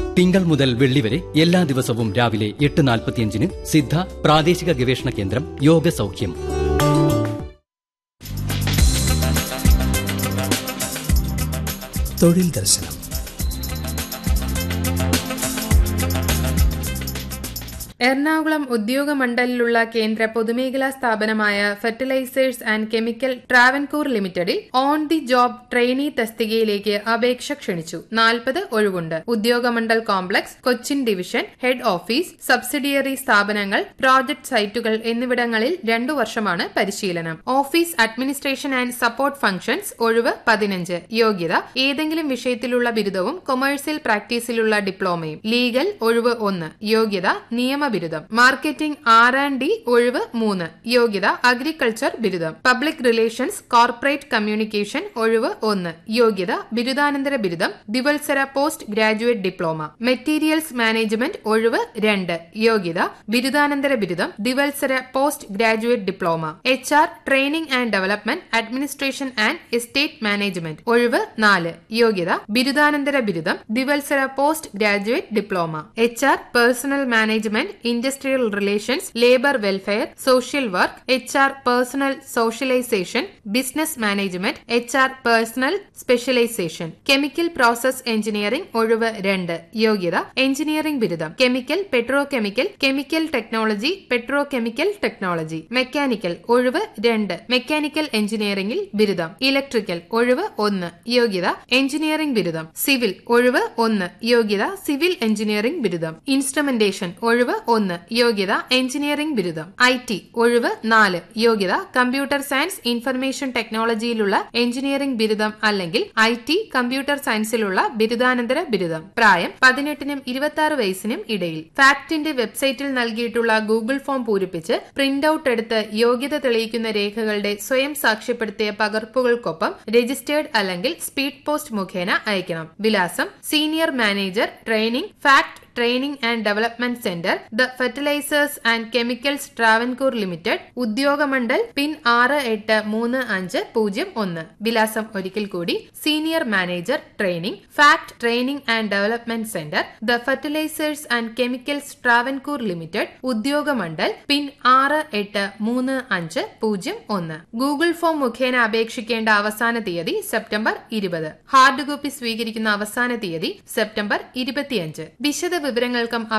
തിങ്കൾ മുതൽ വെള്ളി വരെ എല്ലാ ദിവസവും രാവിലെ എട്ട് നാൽപ്പത്തിയഞ്ചിന് സിദ്ധ പ്രാദേശിക ഗവേഷണ കേന്ദ്രം യോഗ സൗഖ്യം തൊഴിൽ ദർശനം എറണാകുളം ഉദ്യോഗമണ്ഡലിലുള്ള കേന്ദ്ര പൊതുമേഖലാ സ്ഥാപനമായ ഫെർട്ടിലൈസേഴ്സ് ആൻഡ് കെമിക്കൽ ട്രാവൻകൂർ ലിമിറ്റഡിൽ ഓൺ ദി ജോബ് ട്രെയിനി തസ്തികയിലേക്ക് അപേക്ഷ ക്ഷണിച്ചു നാൽപ്പത് ഒഴിവുണ്ട് Udyogamandal complex Cochin division head office subsidiary സ്ഥാപനങ്ങൾ പ്രോജക്ട് സൈറ്റുകൾ എന്നിവിടങ്ങളിൽ രണ്ടു വർഷമാണ് പരിശീലനം office administration and support functions ഒഴിവ് പതിനഞ്ച് യോഗ്യത ഏതെങ്കിലും വിഷയത്തിലുള്ള ബിരുദവും കൊമേഴ്സ്യൽ പ്രാക്ടീസിലുള്ള ഡിപ്ലോമയും ലീഗൽ ഒഴിവ് ഒന്ന് യോഗ്യത നിയമ ബിരുദം മാർക്കറ്റിംഗ് ആർ ആൻഡ് ഡി ഒഴിവ് മൂന്ന് യോഗ്യത അഗ്രികൾച്ചർ ബിരുദം പബ്ലിക് റിലേഷൻസ് കോർപ്പറേറ്റ് കമ്മ്യൂണിക്കേഷൻ ഒഴിവ് ഒന്ന് യോഗ്യത ബിരുദാനന്തര ബിരുദം ദ്വിവത്സര post graduate diploma materials management ഒഴിവ് രണ്ട് യോഗ്യത ബിരുദാനന്തര ബിരുദം ദ്വിവത്സര post graduate diploma H R training and development administration and estate management ഒഴിവ് നാല് യോഗ്യത ബിരുദാനന്തര ബിരുദം ദ്വിവത്സര post graduate diploma H R personnel management industrial relations labour welfare social work H R personnel socialisation business management H R personnel specialisation chemical process engineering ഒഴിവ് രണ്ട് യോഗ്യത engineering ബിരുദം chemical petrochemical chemical technology petro petrochemical technology mechanical ഒഴിവ് രണ്ട് mechanical എഞ്ചിനീയറിംഗിൽ ബിരുദം electrical ഒഴിവ് ഒന്ന് യോഗ്യത എഞ്ചിനീയറിംഗ് ബിരുദം സിവിൽ ഒഴിവ് ഒന്ന് യോഗ്യത സിവിൽ എഞ്ചിനീയറിംഗ് ബിരുദം ഇൻസ്ട്രുമെന്റേഷൻ ഒഴിവ് ഒന്ന് യോഗ്യത എഞ്ചിനീയറിംഗ് ബിരുദം ഐ ടി ഒഴിവ് നാല് യോഗ്യത കമ്പ്യൂട്ടർ സയൻസ് ഇൻഫർമേഷൻ ടെക്നോളജിയിലുള്ള എഞ്ചിനീയറിംഗ് ബിരുദം അല്ലെങ്കിൽ ഐ ടി കമ്പ്യൂട്ടർ സയൻസിലുള്ള ബിരുദാനന്തര ബിരുദം പ്രായം പതിനെട്ടിനും ഇരുപത്തി ആറ് വയസ്സിനും ഇടയിൽ ഫാക്ടിന്റെ വെബ്സൈറ്റിൽ നൽകിയിട്ടുള്ള ഗൂഗിൾ ഫോം പൂരിപ്പിച്ച് പ്രിന്റ് ഔട്ട് എടുത്ത് യോഗ്യത തെളിയിക്കുന്ന രേഖകളുടെ സ്വയം സാക്ഷ്യപ്പെടുത്തിയ പകർപ്പുകൾക്കൊപ്പം രജിസ്റ്റേർഡ് അല്ലെങ്കിൽ സ്പീഡ് പോസ്റ്റ് മുഖേന അയക്കണം വിലാസം senior manager training FACT training and development centre the fertilisers and chemicals Travancore limited Udyogamandal pin ആറ് എട്ട് മൂന്ന് അഞ്ച് പൂജ്യം ഒന്ന് വിലാസം ഒരിക്കൽ കൂടി senior manager training FACT training and development centre the fertilisers and chemicals Travancore limited Udyogamandal pin ആറ് എട്ട് മൂന്ന് അഞ്ച് പൂജ്യം ഒന്ന് ഗൂഗിൾ ഫോം മുഖേന അപേക്ഷിക്കേണ്ട അവസാന തീയതി സെപ്റ്റംബർ ഇരുപത് ഹാർഡ് കോപ്പി സ്വീകരിക്കുന്ന അവസാന തീയതി സെപ്റ്റംബർ ഇരുപത്തിയഞ്ച് വിശദ വിവരങ്ങൾക്കും